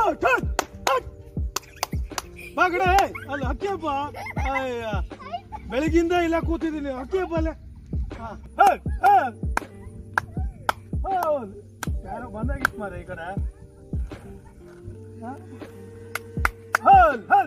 ಹಟ್, ಹಟ್, ಹಟ್. ಬಾ ಕಡೆ ಅಲ್ಲಿ ಹಕ್ಕಿಯಪ್ಪ ಅಯ್ಯ ಬೆಳಗಿಂದ ಇಲ್ಲ ಕೂತಿದ್ದೀನಿ ಹಕ್ಕಿಯಪ್ಪ ಅಲ್ಲೇ ಹಾ, ಹಟ್, ಹಟ್. ಹೌದು. ಯಾರೋ ಬಂದಾಗಿತ್ತು ಮಾರ ಈ ಕಡೆ ಹಾ? ಹಲ್, ಹಲ್.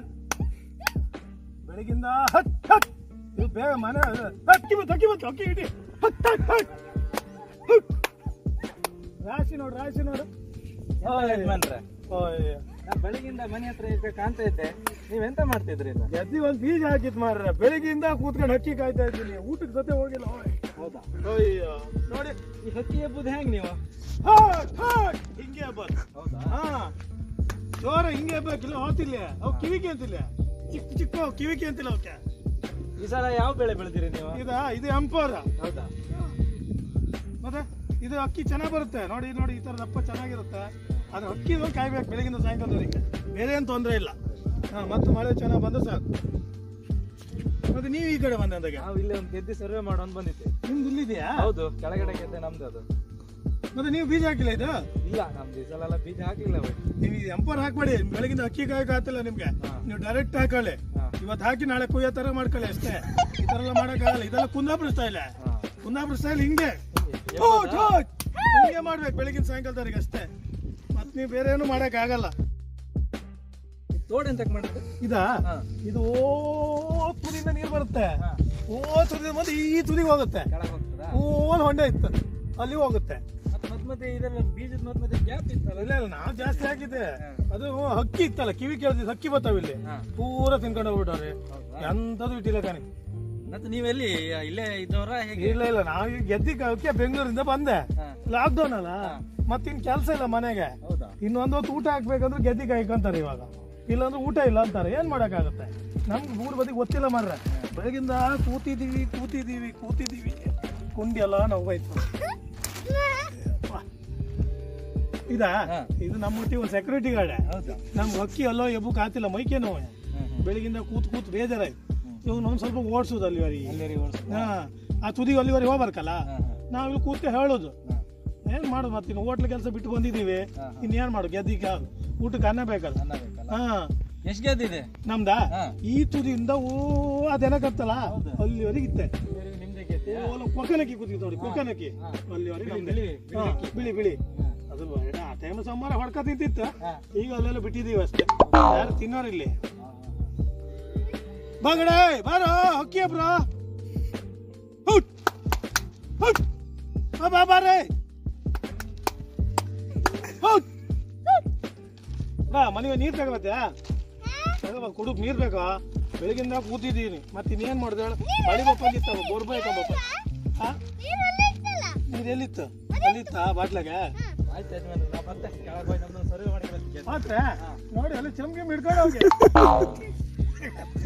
ಬೆಳಗಿಂದ ಹತ್ ಹತ್ ನೀವು ಬೇಗ ಮನೆ ಹಕ್ಕಿ ಬಂತು ಹಕ್ಕಿ ಬಂತು ಹಕ್ಕಿ ಇಡಿ ಹತ್ ಹತ್ ಹತ್ ಹತ್. ರಾಶಿ ನೋಡು ರಾಶಿ ನೋಡು ಯಜಮಾನ್ರೆ ಓಯ್ ನಾ ಬೆಳಗಿಂದ ಮನೆ ಹತ್ರ ಈಗ ಕಾಣ್ತಾ ಇದ್ದೆ ನೀವೆಂತ ಮಾಡ್ತಿದ್ರಿ ಇಲ್ಲ ಎದ್ದಿ ಒಂದ್ ಬೀಜ ಹಾಕಿತ್ ಮಾರ್ರೆ ಬೆಳಿಗ್ಗೆಯಿಂದ ಕೂತ್ಕೊಂಡು ಹಕ್ಕಿ ಕಾಯ್ತಾ ಇದ್ದೀನಿ ಊಟಕ್ಕೆ ಜೊತೆ ಹೋಗಿಲ್ಲ ಓಯ್. ಹೌದಾ ಅಯ್ಯೋ ನೋಡಿ ಈ ಹಕ್ಕಿ ಎಬ್ಬುದು ಹೆಂಗ್ ನೀವು ಹಟ್ ಹಟ್ ಹಿಂಗೆ ಹಬ್ಬ ಹೌದಾ ಹಾ ಜೋರ ಹಿಂಗೆ ಹಬ್ಬಕ್ಕಿಲ್ಲ ಹೋತಿಲ್ಲ ಅವು ಕಿವಿಕೆ ಅಂತಿಲ್ಲ ಚಿಕ್ಕ ಚಿಕ್ಕ ಕಿವಿಕೆ ಅಂತಿಲ್ಲ ಅವಕ್ಕೆ ಈ ಸಲ ಯಾವ ಬೆಳೆ ಬೆಳೆದಿರಿ ನೀವು ಇದ ಇದು ಎಂಪೋರ ಹೌದಾ ಮತ್ತೆ ಇದು ಅಕ್ಕಿ ಚೆನ್ನಾಗಿ ಬರುತ್ತೆ ನೋಡಿ ನೋಡಿ ಈ ತರ ದಪ್ಪ ಚೆನ್ನಾಗಿರುತ್ತೆ ಅದು ಅಕ್ಕಿ ಕಾಯ್ಬೇಕು ಬೆಳಗಿನ ಸಾಯಂಕಾಲದವರೆಗೆ ಬೇರೆ ಏನು ತೊಂದರೆ ಇಲ್ಲ ಹಾ ಮತ್ತೆ ಮಳೆ ಚೆನ್ನಾಗಿ ಬಂದ್ರೆ ಸಾಕು ಮತ್ತೆ ನೀವು ಈ ಕಡೆ ಬಂದಂದಾಗ ನಾವು ಇಲ್ಲಿ ಒಂದು ಗೆದ್ದೆ ಸರ್ವೆ ಮಾಡೋನ್ ಬಂದಿದ್ದೆ ನಿಮ್ದು ಇಲ್ಲಿದೆಯಾ ಹೌದು ಕೆಳಗಡೆ ಗೆದ್ದೆ ನಮ್ದು ಅದು ಮತ್ತೆ ನೀವು ಬೀಜ ಹಾಕಿಲ್ಲ ಇದು ಇಲ್ಲ ನಮ್ದು ಈ ಸಲ ಎಲ್ಲ ಬೀಜ ಹಾಕಿಲ್ಲ ಬೈ ನೀವು ಎಂಪರ್ ಹಾಕ್ಬೇಡಿ ಬೆಳಗಿನ ಅಕ್ಕಿ ಕಾಯಕ್ ಆಗ್ತಿಲ್ಲ ನಿಮ್ಗೆ ಹಾ. ನೀವು ಡೈರೆಕ್ಟ್ ಹಾಕೊಳ್ಳಿ ಹಾ. ಇವತ್ತು ಹಾಕಿ ನಾಳೆ ಕುಯ್ಯೋ ತರ ಮಾಡ್ಕೊಳ್ಳಿ ಅಷ್ಟೇ ಈ ತರ ಎಲ್ಲ ಮಾಡಕ್ಕಾಗಲ್ಲ ಇದೆಲ್ಲ ಕುಂದಾಪುರ ಸ್ಟೈಲ್ ಹಾ. ಕುಂದಾಪುರ ಸ್ಟೈಲ್ ಹಿಂಗೆ ಹಿಂಗೆ ಹೋಟ್, ಹೋಟ್. ಹಿಂಗೆ ಮಾಡ್ಬೇಕು ಬೆಳಗಿನ ಸಾಯಂಕಾಲದವರೆಗೆ ಅಷ್ಟೇ ಮತ್ತೆ ನೀವು ಬೇರೆ ಏನು ಮಾಡಕ್ ಆಗಲ್ಲ ತೋಡ್ ಎಂತಕ್ ಮಾಡಿದ್ದು ಇದಾ ಹಾ. ಇದು ಓ ತುದಿಯಿಂದ ನೀರು ಬರುತ್ತೆ ಹಾ. ಓ ತುದಿ ಮತ್ತೆ ಈ ತುದಿಗೆ ಹೋಗುತ್ತೆ ಕೆಳಗೆ ಹೋಗ್ತದಾ ಓನ್ ಹೊಂಡೆ ಇತ್ತು ಅಲ್ಲಿ ಹೋಗುತ್ತೆ ಮತ್ತೆ ಮತ್ ಮತ್ತೆ ಇದೆಲ್ಲ ಬೀಜದ ಮತ್ ಮತ್ತೆ ಗ್ಯಾಪ್ ಇತ್ತಲ್ಲ ಇಲ್ಲ ಇಲ್ಲ ನಾವು ಜಾಸ್ತಿ ಹಾಕಿದ್ದೆ ಅದು ಹಕ್ಕಿ ಇತ್ತಲ್ಲ ಕಿವಿ ಕೇಳ್ದಿದ್ದು ಹಕ್ಕಿ ಬರ್ತಾವ ಇಲ್ಲಿ ಹಾ. ಪೂರ ತಿನ್ಕೊಂಡು ಹೋಗ್ಬಿಟ್ಟವ್ರೆ ಹೌದಾ? ಎಂತದು ಇಟ್ಟಿಲ್ಲ ಕಾಣಿ ಮತ್ತೆ ನೀವೆಲ್ಲಿ ಇಲ್ಲೇ ಇದ್ದವರ ಹೇಗೆ ಇಲ್ಲ ಇಲ್ಲ ನಾವು ಈಗ ಗೆದ್ದಿ ಅವಕ್ಕೆ ಬೆಂಗಳೂರಿಂದ ಬಂದೆ ಹಾ. ಲಾಕ್ಡೌನ್ ಅಲ್ಲ ಮತ್ತಿನ್ ಕೆಲಸ ಇಲ್ಲ ಮನೆಗೆ ಹೌದಾ ಇನ್ನೊಂದು ಹೊತ್ತು ಊಟ ಹಾಕ್ಬೇಕಂದ್ರೆ ಗೆದ್ದಿ ಕಾಯ್ಕೊಂತಾರೆ ಇವಾಗ ಇಲ್ಲಾಂದ್ರೆ ಊಟ ಇಲ್ಲ ಅಂತಾರೆ ಏನ್ ಮಾಡಕ್ಕಾಗತ್ತೆ ನಮ್ಗೆ ಮೂರು ಬದಿಗೆ ಗೊತ್ತಿಲ್ಲ ಮಾರ್ರೆ ಬೆಳಗಿಂದ ಕೂತಿದೀವಿ ಕೂತಿದೀವಿ ಕೂತಿದೀವಿ ಕುಂಡಿ ಎಲ್ಲ ನೋವಾಯ್ತು ಇದಾ ಹಾ. ಇದು ನಮ್ಮ ಒಟ್ಟಿಗೆ ಒಂದು ಸೆಕ್ಯೂರಿಟಿ ಗಾರ್ಡ್ ಹೌದಾ ನಮ್ಗೆ ಅಕ್ಕಿ ಎಲ್ಲೋ ಎಬ್ಬಕ್ಕೆ ಆತಿಲ್ಲ ಮೈಕೆ ನೋವು ಹ್ಮ್, ಹ್ಮ್. ಬೆಳಗಿಂದ ಕೂತ್ ಕೂತ್ ಬೇಜಾರಾಯ್ತು ಇವ್ ಒಂದು ಸ್ವಲ್ಪ ಓಡಿಸೋದು ಅಲ್ಲಿವರೆಗೆ ಅಲ್ಲಿವರೆಗೆ ಓಡ್ಸು. ಹಾ ಆ ತುದಿಗೆ ಅಲ್ಲಿವರೆಗೆ ಹೋಗ್ಬಾರ್ಕಲ್ಲ ಹಾ, ನಾವಿಲ್ಲಿ ಕೂತ್ಕೆ ಹೇಳೋದು ಹಾ, ಏನ್ ಮಾಡೋದು ಮತ್ತೆ ಇನ್ನು ಹೋಟ್ಲ್ ಕೆಲಸ ಬಿಟ್ಟು ಬಂದಿದ್ದೀವಿ ಹಾ. ಇನ್ನೇನ್ ಮಾಡು ಗೆದ್ದಿಕ ಊಟಕ್ಕೆ ಅನ್ನ ಬೇಕಲ್ಲ ಅನ್ನ ಬೇಕಲ್ಲ ಹಾ ಎಷ್ಟ್ ಗೆದ್ದಿದೆ ನಮ್ದಾ ಹಾ. ಈ ತುದಿಯಿಂದ ಓ ಅದೇನಕತ್ತಲ್ಲ ಹೌದಾ? ಅಲ್ಲಿವರೆಗೆ ಇತ್ತೆ ಇಲ್ಲಿವರೆಗೆ ನಿಮ್ದೇ ಗೆದ್ದೆ ಓ ಕೊಕ್ಕನಕ್ಕಿ ಕೂತಿತ್ತು ನೋಡಿ ಕೊಕ್ಕನಕ್ಕಿ ಹಾ. ಅಲ್ಲಿವರೆಗೆ ಬಿಳಿ, ನಮ್ದೆ. ಬಿಳಿ, ಬಿಳಿ ಹಾ, ಅಕ್ಕಿ. ಬಿಳಿ ಬಿಳಿ ಅದು ಬೇಡ, ಆ ಟೈಮ್ ಸಂಬಾರ ಹೊಡ್ಕ ತಿಂತಿತ್ತು ಹಾ. ಈಗ ಅಲ್ಲೆಲ್ಲ ಬಿಟ್ಟಿದೀವಿ ಅಷ್ಟೇ ಯಾರು ತಿನ್ನೋರಿಲ್ಲ ಹಾ, ಬಂಗಡೆ ಬಾರೋ ಹಕ್ಕಿ ಬ್ರೋ ಹುಟ್ ಹುಟ್ ಬಾ ಬಾ ಬಾರೆ ಹುಟ್ ಬಾ ಮನೆಗೆ ನೀರು ತಗೋಬತ್ತ್ಯಾ ತಗೋಬ ಕುಡುಕ್ ನೀರು ಬೇಕಾ ಬೆಳಗಿಂದ ಕೂತಿದ್ದೀನಿ ಮತ್ತೆ ಇನ್ನೇನ್ ಮಾಡಿದೆ ಹೇಳು ಮಳಿ ಬಪ್ಪಾಗಿತ್ತವ ಬೋರ್ ಬೇಕಂಬಪ್ಪ ಹಾ ನೀರು ಎಲ್ಲಿತ್ತು ಅಲ್ಲಿತ್ತಾ ಬಾಟ್ಲಾಗೆ ಆಯ್ತು ಯಜಮಾನ್ರೆ, ನಾ ಬರ್ತೆ ಕೆಳಗೆ ಹೋಗಿ ನಮ್ದೊಂದು ಸರ್ವೆ ಮಾಡಿ ಬರ್ತೀನಿ ಮಾತ್ರ ನೋಡಿ ಅಲ್ಲಿ ಚಮ್ಗೆ ಹಿಡ್ಕೊಂಡು ಹೋಗಿ